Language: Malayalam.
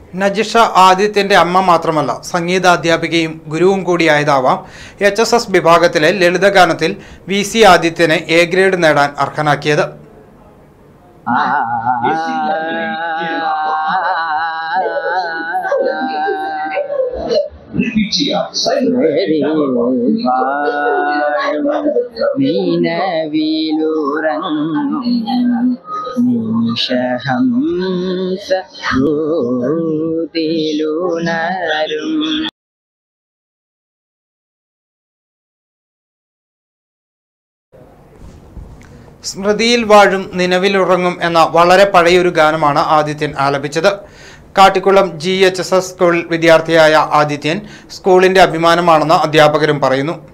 നജിഷ ആദിത്യന്റെ അമ്മ മാത്രമല്ല സംഗീതാധ്യാപികയും ഗുരുവും കൂടിയായതാവാം എച്ച് എസ് എസ് വിഭാഗത്തിലെ ലളിതഗാനത്തിൽ വി സി ആദിത്യനെ എ ഗ്രേഡ് നേടാൻ അർഹനാക്കിയത് മീനവിലുറങ്ങും നിമിഷഹംസ ഭൂതിലുണരും സ്മൃതിയിൽ വാഴും നിലവിലുറങ്ങും എന്ന വളരെ പഴയൊരു ഗാനമാണ് ആദിത്യൻ ആലപിച്ചത് Kattikulam G H S S school വിദ്യാർത്ഥിയായ ആദിത്യൻ സ്കൂളിന്റെ അഭിമാനമാണെന്ന് അധ്യാപകരും പറയുന്നു